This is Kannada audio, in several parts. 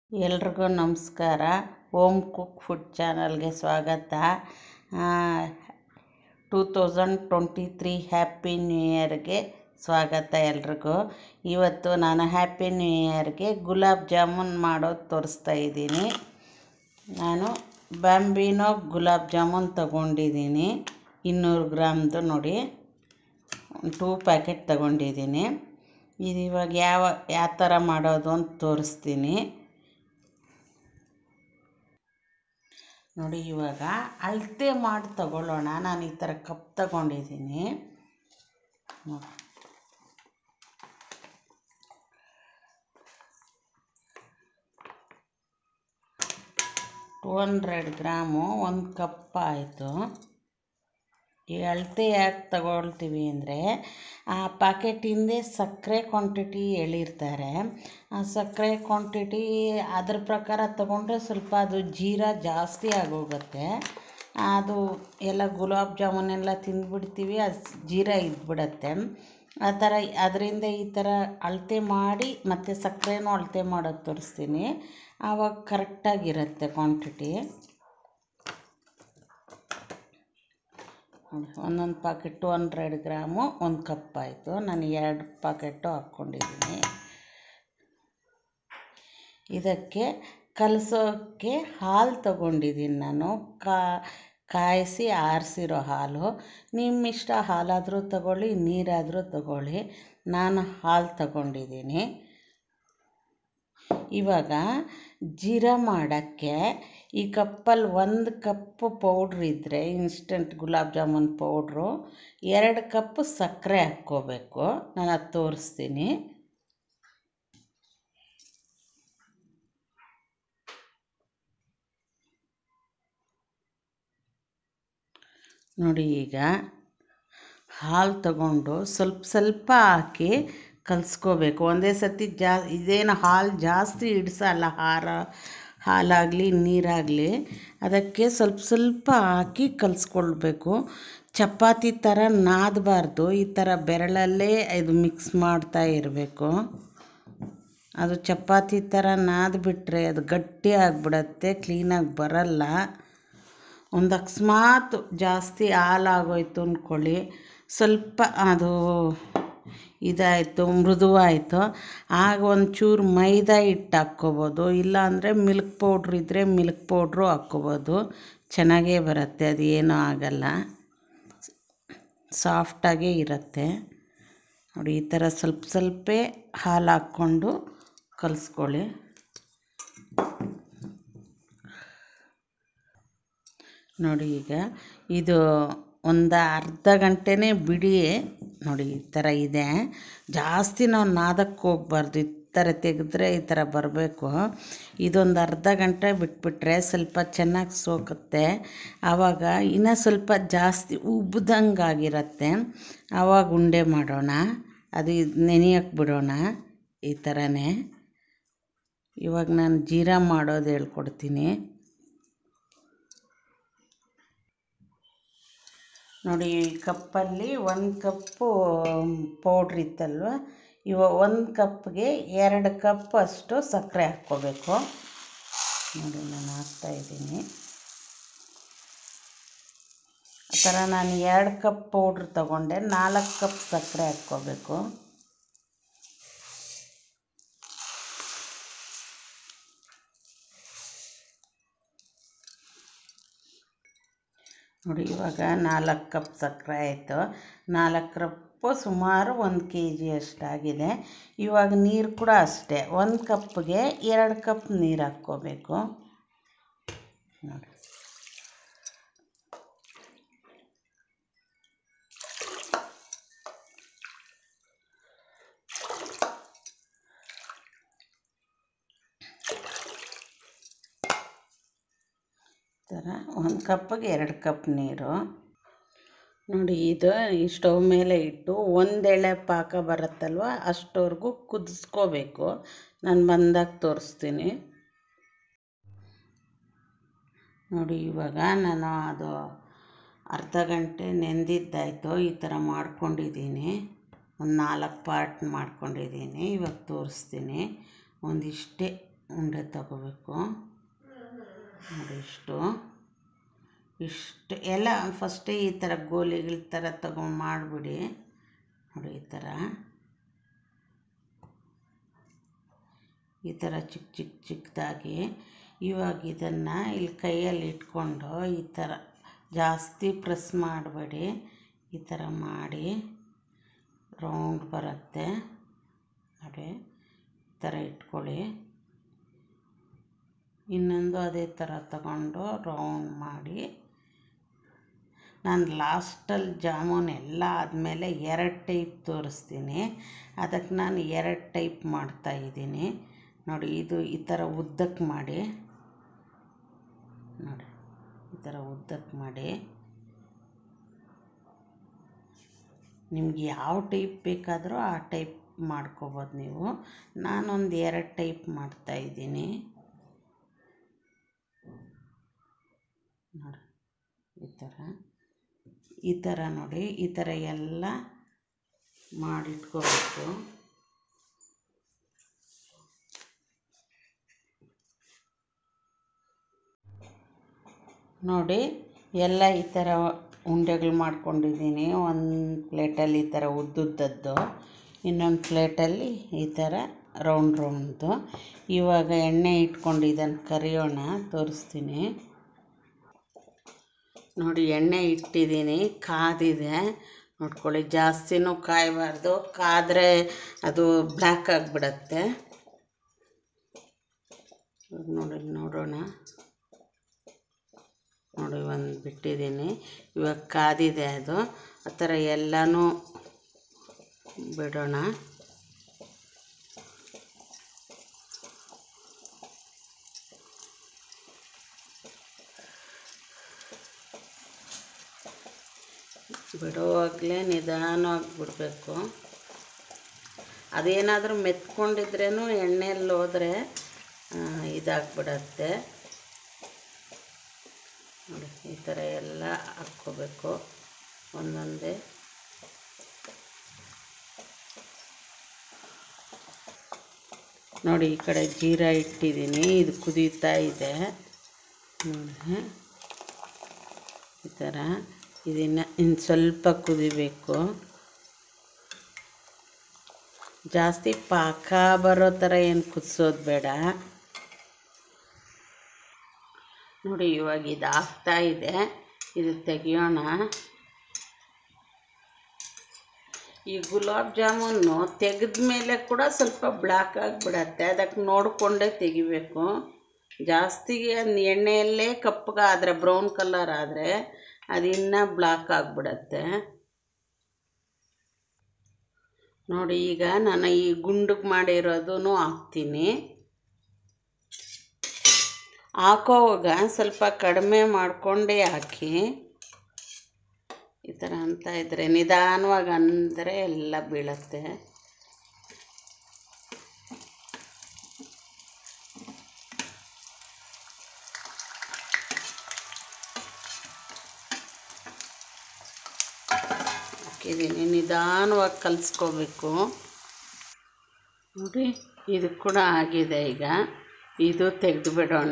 ಎಲ್ರಿಗೂ ನಮಸ್ಕಾರ ಹೋಮ್ ಕುಕ್ ಫುಡ್ ಚಾನಲ್ಗೆ ಸ್ವಾಗತ two thousand twenty three happy new ಇಯರ್ಗೆ ಸ್ವಾಗತ ಎಲ್ರಿಗೂ ಇವತ್ತು ನಾನು ಹ್ಯಾಪಿ ನ್ಯೂ ಇಯರ್ಗೆ ಗುಲಾಬ್ ಜಾಮೂನ್ ಮಾಡೋದು ತೋರಿಸ್ತಾ ಇದ್ದೀನಿ ನಾನು ಬಾಂಬಿನೋ ಗುಲಾಬ್ ಜಾಮೂನ್ ತಗೊಂಡಿದ್ದೀನಿ ಇನ್ನೂರು ಗ್ರಾಮ್ದು ನೋಡಿ ಟೂ ಪ್ಯಾಕೆಟ್ ತಗೊಂಡಿದ್ದೀನಿ ಇದು ಇವಾಗ ಯಾವ ಯಾವ ಥರ ಮಾಡೋದು ಅಂತ ತೋರಿಸ್ತೀನಿ ನೋಡಿ ಇವಾಗ ಅಳತೆ ಮಾಡಿ ತಗೊಳ್ಳೋಣ ನಾನು ಈ ಥರ ಕಪ್ ತಗೊಂಡಿದ್ದೀನಿ ನೋಡಿ ಟೂ ಹಂಡ್ರೆಡ್ ಗ್ರಾಮು ಒಂದು ಕಪ್ ಆಯಿತು ಈ ಅಳತೆ ಯಾಕೆ ತಗೊಳ್ತೀವಿ ಅಂದರೆ ಆ ಪ್ಯಾಕೆಟ್ ಹಿಂದೆ ಸಕ್ಕರೆ ಕ್ವಾಂಟಿಟಿ ಹೇಳಿರ್ತಾರೆ ಆ ಸಕ್ಕರೆ ಕ್ವಾಂಟಿಟಿ ಅದ್ರ ಪ್ರಕಾರ ತಗೊಂಡ್ರೆ ಸ್ವಲ್ಪ ಅದು ಜೀರಾ ಜಾಸ್ತಿ ಆಗೋಗುತ್ತೆ ಅದು ಎಲ್ಲ ಗುಲಾಬ್ ಜಾಮೂನ್ ಎಲ್ಲ ತಿಂದ್ಬಿಡ್ತೀವಿ ಅದು ಜೀರಾ ಇದ್ಬಿಡತ್ತೆ ಆ ಥರ ಅದರಿಂದ ಈ ಥರ ಅಳತೆ ಮಾಡಿ ಮತ್ತು ಸಕ್ಕರೆನೂ ಅಳತೆ ಮಾಡೋದು ತೋರಿಸ್ತೀನಿ ಆವಾಗ ಕರೆಕ್ಟಾಗಿರುತ್ತೆ ಕ್ವಾಂಟಿಟಿ ಒಂದೊಂದು ಪಾಕೆಟ್ ಟು ಹಂಡ್ರೆಡ್ ಗ್ರಾಮು ಒಂದು ಕಪ್ ಆಯಿತು ನಾನು ಎರಡು ಪಾಕೆಟು ಹಾಕ್ಕೊಂಡಿದ್ದೀನಿ ಇದಕ್ಕೆ ಕಲಸೋಕ್ಕೆ ಹಾಲು ತಗೊಂಡಿದ್ದೀನಿ ನಾನು ಕಾ ಕಾಯಿಸಿ ಆರಿಸಿರೋ ಹಾಲು ನಿಮ್ಮ ಇಷ್ಟ ಹಾಲಾದರೂ ತಗೊಳ್ಳಿ ನೀರಾದರೂ ತಗೊಳ್ಳಿ ನಾನು ಹಾಲು ತಗೊಂಡಿದ್ದೀನಿ ಇವಾಗ ಜೀರಾ ಮಾಡೋಕ್ಕೆ ಈ ಕಪ್ಪಲ್ಲಿ ಒಂದು ಕಪ್ಪು ಪೌಡ್ರ್ ಇದ್ದರೆ ಇನ್ಸ್ಟಂಟ್ ಗುಲಾಬ್ ಜಾಮೂನ್ ಪೌಡ್ರು ಎರಡು ಕಪ್ ಸಕ್ಕರೆ ಹಾಕ್ಕೋಬೇಕು ನಾನು ಅದು ತೋರಿಸ್ತೀನಿ ನೋಡಿ ಈಗ ಹಾಲು ತಗೊಂಡು ಸ್ವಲ್ಪ ಸ್ವಲ್ಪ ಹಾಕಿ ಕಲಿಸ್ಕೋಬೇಕು ಒಂದೇ ಸತಿ ಜಾ ಇದೇನು ಹಾಲು ಜಾಸ್ತಿ ಹಿಡ್ಸಲ್ಲ ಹಾರ ಹಾಲಾಗಲಿ ನೀರಾಗಲಿ ಅದಕ್ಕೆ ಸ್ವಲ್ಪ ಸ್ವಲ್ಪ ಹಾಕಿ ಕಲಿಸ್ಕೊಳ್ಬೇಕು ಚಪಾತಿ ಥರ ನಾದಬಾರ್ದು ಈ ಥರ ಬೆರಳಲ್ಲೇ ಇದು ಮಿಕ್ಸ್ ಮಾಡ್ತಾ ಇರಬೇಕು ಅದು ಚಪಾತಿ ಥರ ನಾದ್ಬಿಟ್ರೆ ಅದು ಗಟ್ಟಿ ಆಗಿಬಿಡತ್ತೆ ಕ್ಲೀನಾಗಿ ಬರಲ್ಲ ಒಂದು ಅಕಸ್ಮಾತ್ ಜಾಸ್ತಿ ಹಾಲಾಗೋಯ್ತು ಅಂದ್ಕೊಳ್ಳಿ ಸ್ವಲ್ಪ ಅದು ಇದಾಯಿತು ಮೃದುವಾಯಿತು ಆಗ ಒಂಚೂರು ಮೈದಾ ಹಿಟ್ಟು ಹಾಕ್ಕೋಬೋದು ಇಲ್ಲಾಂದರೆ ಮಿಲ್ಕ್ ಪೌಡ್ರ್ ಇದ್ದರೆ ಮಿಲ್ಕ್ ಪೌಡ್ರು ಹಾಕ್ಕೋಬೋದು ಚೆನ್ನಾಗೇ ಬರುತ್ತೆ ಅದು ಏನೂ ಆಗಲ್ಲ ಸಾಫ್ಟಾಗೇ ಇರುತ್ತೆ ನೋಡಿ ಈ ಥರ ಸ್ವಲ್ಪ ಸ್ವಲ್ಪ ಹಾಲು ಹಾಕ್ಕೊಂಡು ಕಲಿಸ್ಕೊಳ್ಳಿ ನೋಡಿ ಈಗ ಇದು ಒಂದು ಅರ್ಧ ಗಂಟೆನೇ ಬಿಡಿ ನೋಡಿ ಈ ಥರ ಇದೆ ಜಾಸ್ತಿ ನಾವು ನಾದಕ್ಕೆ ಹೋಗ್ಬಾರ್ದು ಈ ಥರ ತೆಗೆದ್ರೆ ಈ ಥರ ಬರಬೇಕು ಇದೊಂದು ಅರ್ಧ ಗಂಟೆ ಬಿಟ್ಬಿಟ್ರೆ ಸ್ವಲ್ಪ ಚೆನ್ನಾಗಿ ಸೋಕುತ್ತೆ ಆವಾಗ ಇನ್ನೂ ಸ್ವಲ್ಪ ಜಾಸ್ತಿ ಉಬ್ದಂಗೆ ಆಗಿರುತ್ತೆ ಆವಾಗ ಉಂಡೆ ಮಾಡೋಣ ಅದು ನೆನೆಯೋಕ್ಕೆ ಬಿಡೋಣ ಈ ಥರನೇ ಇವಾಗ ನಾನು ಜೀರಾ ಮಾಡೋದು ಹೇಳ್ಕೊಡ್ತೀನಿ ನೋಡಿ ಈ ಕಪ್ಪಲ್ಲಿ ಒಂದು ಕಪ್ಪು ಪೌಡ್ರ್ ಇತ್ತಲ್ವ ಇವ ಒಂದು ಕಪ್ಗೆ ಎರಡು ಕಪ್ ಅಷ್ಟು ಸಕ್ಕರೆ ಹಾಕ್ಕೋಬೇಕು ನೋಡಿ ನಾನು ಹಾಕ್ತಾಯಿದ್ದೀನಿ ಆ ಥರ ನಾನು ಎರಡು ಕಪ್ ಪೌಡ್ರ್ ತಗೊಂಡೆ ನಾಲ್ಕು ಕಪ್ ಸಕ್ಕರೆ ಹಾಕ್ಕೋಬೇಕು ನೋಡಿ ಇವಾಗ ನಾಲ್ಕು ಕಪ್ ಸಕ್ಕರೆ ಆಯಿತು ನಾಲ್ಕು ಕಪ್ಪು ಸುಮಾರು ಒಂದು ಕೆ ಜಿ ಅಷ್ಟಾಗಿದೆ ಇವಾಗ ನೀರು ಕೂಡ ಅಷ್ಟೇ ಒಂದು ಕಪ್ಗೆ ಎರಡು ಕಪ್ ನೀರು ಹಾಕ್ಕೋಬೇಕು ನೋಡಿ ಥರ ಒಂದು ಕಪ್ಪಿಗೆ ಎರಡು ಕಪ್ ನೀರು ನೋಡಿ ಇದು ಈ ಸ್ಟವ್ ಮೇಲೆ ಇಟ್ಟು ಒಂದೆಳೆ ಪಾಕ ಬರುತ್ತಲ್ವ ಅಷ್ಟವರೆಗೂ ಕುದಿಸ್ಕೋಬೇಕು ನಾನು ಬಂದಾಗ ತೋರಿಸ್ತೀನಿ ನೋಡಿ ಇವಾಗ ನಾನು ಅದು ಅರ್ಧ ಗಂಟೆ ನೆಂದಿದ್ದಾಯಿತು ಈ ಥರ ಮಾಡ್ಕೊಂಡಿದ್ದೀನಿ ಒಂದು ನಾಲ್ಕು ಪಾರ್ಟ್ ಮಾಡ್ಕೊಂಡಿದ್ದೀನಿ ಇವಾಗ ತೋರಿಸ್ತೀನಿ ಒಂದಿಷ್ಟೇ ಉಂಡೆ ತಗೋಬೇಕು ನೋಡಿ ಇಷ್ಟು ಇಷ್ಟು ಎಲ್ಲ ಫಸ್ಟೇ ಈ ಥರ ಗೋಲಿಗಳ ಥರ ತಗೊಂಡು ಮಾಡಿಬಿಡಿ ನೋಡಿ ಈ ಥರ ಈ ಥರ ಚಿಕ್ಕ ಚಿಕ್ಕ ಚಿಕ್ಕದಾಗಿ ಇವಾಗ ಇದನ್ನು ಇಲ್ಲಿ ಕೈಯಲ್ಲಿ ಇಟ್ಕೊಂಡು ಈ ಥರ ಜಾಸ್ತಿ ಪ್ರೆಸ್ ಮಾಡಬೇಡಿ ಈ ಥರ ಮಾಡಿ ರೌಂಡ್ ಬರುತ್ತೆ ನೋಡಿ ಈ ಥರ ಇಟ್ಕೊಳ್ಳಿ ಇನ್ನೊಂದು ಅದೇ ಥರ ತಗೊಂಡು ರೌಂಡ್ ಮಾಡಿ ನಾನು ಲಾಸ್ಟಲ್ಲಿ ಜಾಮೂನ್ ಎಲ್ಲ ಆದಮೇಲೆ ಎರಡು ಟೈಪ್ ತೋರಿಸ್ತೀನಿ ಅದಕ್ಕೆ ನಾನು ಎರಡು ಟೈಪ್ ಮಾಡ್ತಾಯಿದ್ದೀನಿ ನೋಡಿ ಇದು ಈ ಥರ ಉದ್ದಕ್ಕೆ ಮಾಡಿ ನೋಡಿ ಈ ಥರ ಉದ್ದಕ್ಕೆ ಮಾಡಿ ನಿಮ್ಗೆ ಯಾವ ಟೈಪ್ ಬೇಕಾದರೂ ಆ ಟೈಪ್ ಮಾಡ್ಕೋಬೋದು ನೀವು ನಾನೊಂದು ಎರಡು ಟೈಪ್ ಮಾಡ್ತಾಯಿದ್ದೀನಿ ನೋಡಿ ಈ ಥರ ಈ ಥರ ನೋಡಿ ಈ ಥರ ಎಲ್ಲ ಮಾಡಿಟ್ಕೋಬೇಕು ನೋಡಿ ಎಲ್ಲ ಈ ಥರ ಉಂಡೆಗಳು ಮಾಡ್ಕೊಂಡಿದ್ದೀನಿ ಒಂದು ಪ್ಲೇಟಲ್ಲಿ ಈ ಥರ ಉದ್ದುದ್ದದ್ದು ಇನ್ನೊಂದು ಪ್ಲೇಟಲ್ಲಿ ಈ ಥರ ರೌಂಡ್ ರೌಂಡ್ದು ಇವಾಗ ಎಣ್ಣೆ ಇಟ್ಕೊಂಡು ಇದನ್ನು ಕರಿಯೋಣ ತೋರಿಸ್ತೀನಿ ನೋಡಿ ಎಣ್ಣೆ ಇಟ್ಟಿದ್ದೀನಿ ಕಾದಿದೆ ನೋಡ್ಕೊಳ್ಳಿ ಜಾಸ್ತಿನೂ ಕಾಯಬಾರ್ದು ಕಾದರೆ ಅದು ಬ್ಲ್ಯಾಕ್ ಆಗಿಬಿಡತ್ತೆ ನೋಡಿ ನೋಡೋಣ ನೋಡಿ ಒಂದು ಬಿಟ್ಟಿದ್ದೀನಿ ಇವಾಗ ಕಾದಿದೆ ಅದು ಆ ಥರ ಎಲ್ಲನೂ ಬಿಡೋಣ ಬಿಡುವಾಗಲೇ ನಿಧಾನವಾಗಿ ಬಿಡಬೇಕು ಅದೇನಾದರೂ ಮೆತ್ಕೊಂಡಿದ್ರೇನು ಎಣ್ಣೆಯಲ್ಲಿ ಹೋದರೆ ಇದಾಗ್ಬಿಡತ್ತೆ ನೋಡಿ ಈ ಥರ ಎಲ್ಲ ಹಾಕ್ಕೋಬೇಕು ಒಂದೊಂದೇ ನೋಡಿ ಈ ಕಡೆ ಜೀರಾ ಇಟ್ಟಿದ್ದೀನಿ ಇದು ಕುದೀತಾ ಇದೆ ನೋಡಿ ಈ ಥರ ಇದನ್ನು ಇನ್ನು ಸ್ವಲ್ಪ ಕುದಿಬೇಕು ಜಾಸ್ತಿ ಪಾಕ ಬರೋ ಥರ ಏನು ಕುದಿಸೋದು ಬೇಡ ನೋಡಿ ಇವಾಗ ಇದು ಆಗ್ತಾ ಇದೆ ಇದು ತೆಗಿಯೋಣ ಈ ಗುಲಾಬ್ ಜಾಮೂನು ತೆಗೆದ ಮೇಲೆ ಕೂಡ ಸ್ವಲ್ಪ ಬ್ಲ್ಯಾಕ್ ಆಗಿಬಿಡತ್ತೆ ಅದಕ್ಕೆ ನೋಡಿಕೊಂಡೇ ತೆಗಿಬೇಕು ಜಾಸ್ತಿಗೆ ಎಣ್ಣೆಯಲ್ಲೇ ಕಪ್ಪಗಾದರೆ ಬ್ರೌನ್ ಕಲರ್ ಆದರೆ ಅದು ಇನ್ನೂ ಬ್ಲ್ಯಾಕ್ ಆಗಿಬಿಡತ್ತೆ ನೋಡಿ ಈಗ ನಾನು ಈ ಗುಂಡಿಗೆ ಮಾಡಿರೋದೂ ಹಾಕ್ತೀನಿ ಹಾಕೋವಾಗ ಸ್ವಲ್ಪ ಕಡಿಮೆ ಮಾಡಿಕೊಂಡೇ ಹಾಕಿ ಈ ಥರ ಅಂತ ಇದ್ದರೆ ನಿಧಾನವಾಗಿ ಅಂದರೆ ಎಲ್ಲ ಬೀಳತ್ತೆ ಹಾಕಿದ್ದೀನಿ ನಿಧಾನವಾಗಿ ಕಲಿಸ್ಕೋಬೇಕು ನೋಡಿ ಇದು ಕೂಡ ಆಗಿದೆ ಈಗ ಇದು ತೆಗೆದು ಬಿಡೋಣ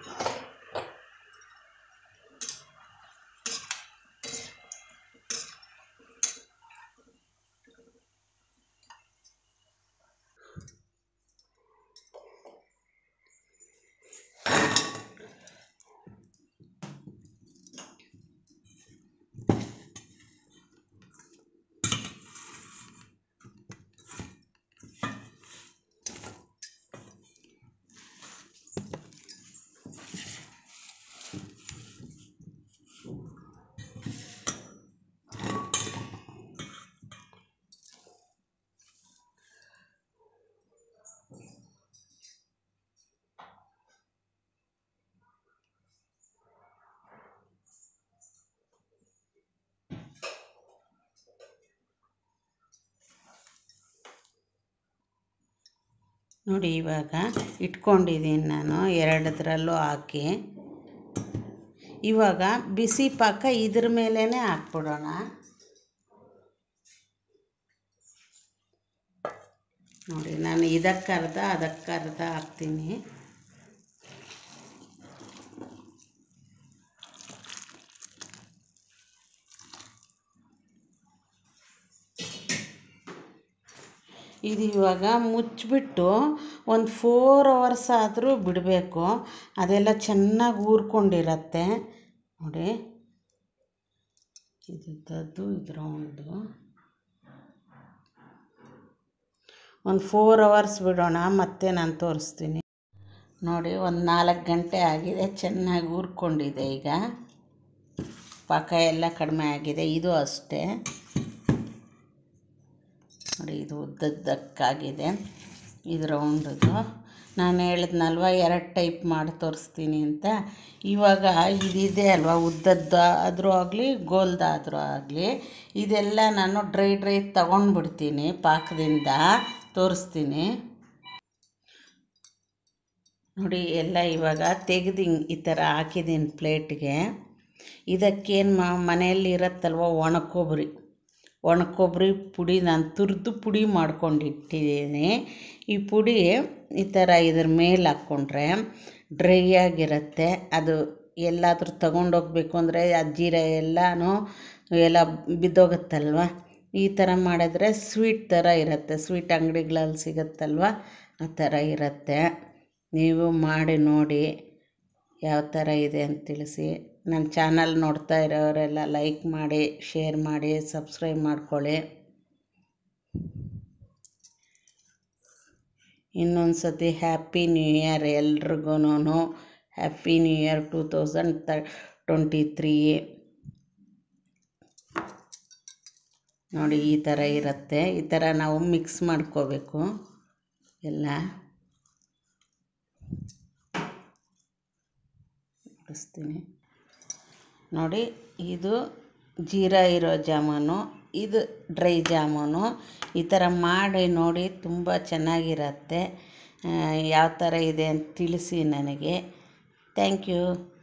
ನೋಡಿ ಇವಾಗ ಇಟ್ಕೊಂಡಿದ್ದೀನಿ ನಾನು ಎರಡದ್ರಲ್ಲೂ ಹಾಕಿ ಇವಾಗ ಬಿಸಿ ಪಾಕ ಇದ್ರ ಮೇಲೇ ಹಾಕ್ಬಿಡೋಣ ನೋಡಿ ನಾನು ಇದಕ್ಕೆ ಅರ್ಧ ಅದಕ್ಕೆ ಅರ್ಧ ಹಾಕ್ತೀನಿ ಇದು ಇವಾಗ ಮುಚ್ಚಿಬಿಟ್ಟು ಒಂದು ಫೋರ್ ಅವರ್ಸ್ ಆದರೂ ಬಿಡಬೇಕು ಅದೆಲ್ಲ ಚೆನ್ನಾಗಿ ಊರ್ಕೊಂಡಿರತ್ತೆ ನೋಡಿ ಇದುದ್ದದ್ದು ಇದು ರೌಂಡು ಒಂದು ಫೋರ್ ಅವರ್ಸ್ ಬಿಡೋಣ ಮತ್ತೆ ನಾನು ತೋರಿಸ್ತೀನಿ ನೋಡಿ ಒಂದು ನಾಲ್ಕು ಗಂಟೆ ಆಗಿದೆ ಚೆನ್ನಾಗಿ ಊರ್ಕೊಂಡಿದೆ ಈಗ ಪಾಕ ಎಲ್ಲ ಕಡಿಮೆ ಆಗಿದೆ ಇದು ಅಷ್ಟೇ ನೋಡಿ ಇದು ಉದ್ದದ್ದಕ್ಕಾಗಿದೆ ಇದು ರೌಂಡದು ನಾನು ಹೇಳಿದ್ನಲ್ವ ಎರಡು ಟೈಪ್ ಮಾಡಿ ತೋರಿಸ್ತೀನಿ ಅಂತ ಇವಾಗ ಇದಿದೆ ಅಲ್ವಾ ಉದ್ದದ್ದು ಆದರೂ ಆಗಲಿ ಗೋಲ್ದಾದರೂ ಆಗಲಿ ಇದೆಲ್ಲ ನಾನು ಡ್ರೈ ಡ್ರೈ ತಗೊಂಡ್ಬಿಡ್ತೀನಿ ಪಾಕದಿಂದ ತೋರಿಸ್ತೀನಿ ನೋಡಿ ಎಲ್ಲ ಇವಾಗ ತೆಗೆದು ಹಿಂಗೆ ಈ ಥರ ಹಾಕಿದ್ದೀನಿ ಪ್ಲೇಟ್ಗೆ ಇದಕ್ಕೇನು ಮನೆಯಲ್ಲಿ ಇರುತ್ತಲ್ವ ಒಣ ಕೊಬ್ಬರಿ ಒಣ ಕೊಬ್ಬರಿ ಪುಡಿ ನಾನು ತುರಿದು ಪುಡಿ ಮಾಡ್ಕೊಂಡಿಟ್ಟಿದ್ದೀನಿ ಈ ಪುಡಿ ಈ ಥರ ಇದ್ರ ಮೇಲೆ ಹಾಕ್ಕೊಂಡ್ರೆ ಡ್ರೈ ಆಗಿರುತ್ತೆ ಅದು ಎಲ್ಲಾದರೂ ತಗೊಂಡೋಗ್ಬೇಕು ಅಂದರೆ ಆ ಜೀರ ಎಲ್ಲನೂ ಎಲ್ಲ ಬಿದ್ದೋಗುತ್ತಲ್ವ ಈ ಥರ ಮಾಡಿದ್ರೆ ಸ್ವೀಟ್ ಥರ ಇರುತ್ತೆ ಸ್ವೀಟ್ ಅಂಗಡಿಗಳಲ್ಲಿ ಸಿಗುತ್ತಲ್ವ ಆ ಥರ ಇರುತ್ತೆ ನೀವು ಮಾಡಿ ನೋಡಿ ಯಾವ ಥರ ಇದೆ ಅಂತ ತಿಳಿಸಿ ನನ್ನ ಚಾನಲ್ ನೋಡ್ತಾ ಇರೋರೆಲ್ಲ ಲೈಕ್ ಮಾಡಿ ಶೇರ್ ಮಾಡಿ ಸಬ್ಸ್ಕ್ರೈಬ್ ಮಾಡ್ಕೊಳ್ಳಿ ಇನ್ನೊಂದು ಸತಿ ಹ್ಯಾಪಿ ನ್ಯೂ ಇಯರ್ ಎಲ್ರಿಗೂ happy new year two thousand ತ ಟ್ವೆಂಟಿ ತ್ರೀ ನೋಡಿ ಈ ಥರ ಇರುತ್ತೆ ಈ ಥರ ನಾವು ಮಿಕ್ಸ್ ಮಾಡ್ಕೋಬೇಕು ಎಲ್ಲ ತೋರಿಸ್ತೀನಿ ನೋಡಿ ಇದು ಜೀರಾ ಇರೋ ಜಾಮೂನು ಇದು ಡ್ರೈ ಜಾಮೂನು ಈ ಥರ ಮಾಡಿ ನೋಡಿ ತುಂಬ ಚೆನ್ನಾಗಿರತ್ತೆ ಯಾವ ಥರ ಇದೆ ಅಂತ ತಿಳಿಸಿ ನನಗೆ ಥ್ಯಾಂಕ್ ಯು